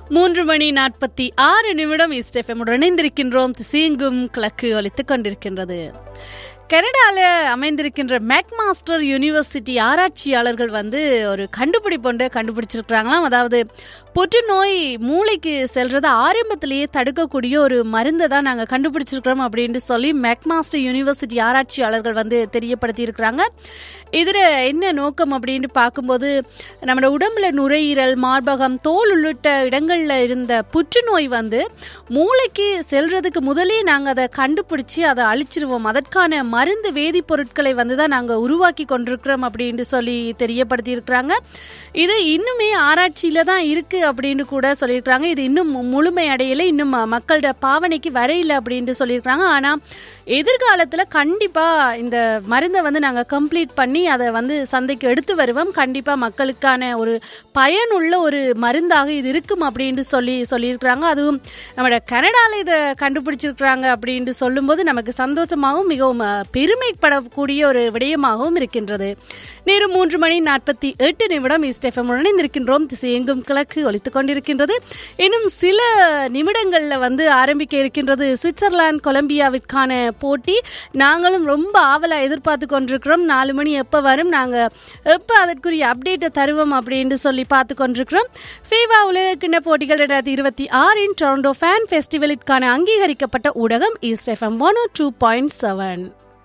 மூன்று மணி நாற்பத்தி ஆறு நிமிடம் இஸ்டெஃபமுடன் இணைந்திருக்கின்றோம் திசையெங்கும் கிழக்கு ஒலித்துக் கொண்டிருக்கின்றது கனடாவில் அமைந்திருக்கின்ற மேக்மாஸ்டர் யூனிவர்சிட்டி ஆராய்ச்சியாளர்கள் வந்து ஒரு கண்டுபிடிப்பு ஒன்றை கண்டுபிடிச்சிருக்கிறாங்களாம் அதாவது புற்றுநோய் மூளைக்கு செல்றதை ஆரம்பத்திலேயே தடுக்கக்கூடிய ஒரு மருந்தை தான் நாங்கள் கண்டுபிடிச்சிருக்கிறோம் அப்படின்னு சொல்லி மேக்மாஸ்டர் யூனிவர்சிட்டி ஆராய்ச்சியாளர்கள் வந்து தெரியப்படுத்தி இருக்கிறாங்க இதில் என்ன நோக்கம் அப்படின்னு பார்க்கும்போது நம்மளோட உடம்புல நுரையீரல் மார்பகம் தோல் உள்ளிட்ட இடங்களில் இருந்த புற்றுநோய் வந்து மூளைக்கு செல்றதுக்கு முதலே நாங்கள் அதை கண்டுபிடிச்சி அதை அழிச்சிருவோம் அதற்கான மருந்து வேதிப்பொருட்களை வந்து தான் நாங்கள் உருவாக்கி கொண்டிருக்கிறோம் அப்படின்னு சொல்லி தெரியப்படுத்தி இருக்கிறாங்க இது இன்னுமே ஆராய்ச்சியில் தான் இருக்குது அப்படின்னு கூட சொல்லியிருக்கிறாங்க இது இன்னும் முழுமை அடையலை இன்னும் மக்களோட பாவனைக்கு வரையில அப்படின்னு சொல்லியிருக்கிறாங்க ஆனால் எதிர்காலத்தில் கண்டிப்பாக இந்த மருந்தை வந்து நாங்கள் கம்ப்ளீட் பண்ணி அதை வந்து சந்தைக்கு எடுத்து வருவோம் கண்டிப்பாக மக்களுக்கான ஒரு பயனுள்ள ஒரு மருந்தாக இது இருக்கும் அப்படின்னு சொல்லி சொல்லியிருக்கிறாங்க அதுவும் நம்மளோட கனடாவில் இதை கண்டுபிடிச்சிருக்கிறாங்க அப்படின்னு சொல்லும்போது நமக்கு சந்தோஷமாகவும் மிகவும் அஹ், பெருமைப்படக்கூடிய ஒரு விடயமாகவும் இருக்கின்றது நேரம் மூன்று மணி நாற்பத்தி எட்டு நிமிடம் இஸ்டெஃபம் இணைந்திருக்கின்றோம் திசை எங்கும் கிழக்கு ஒலித்துக் கொண்டிருக்கின்றது இன்னும் சில நிமிடங்களில் வந்து ஆரம்பிக்க இருக்கின்றது சுவிட்சர்லாந்து கொலம்பியாவிற்கான போட்டி நாங்களும் ரொம்ப ஆவலாக எதிர்பார்த்து கொண்டிருக்கிறோம் நாலு மணி எப்போ வரும் நாங்கள் எப்போ அதற்குரிய அப்டேட்டை தருவோம் அப்படின்னு சொல்லி பார்த்து கொண்டிருக்கிறோம் ஃபீவா உலகக்கிண்ண போட்டிகள் ரெண்டாயிரத்தி இருபத்தி ஆறின் டொரண்டோ ஃபேன் ஃபெஸ்டிவலிற்கான அங்கீகரிக்கப்பட்ட ஊடகம் East FM one two point seven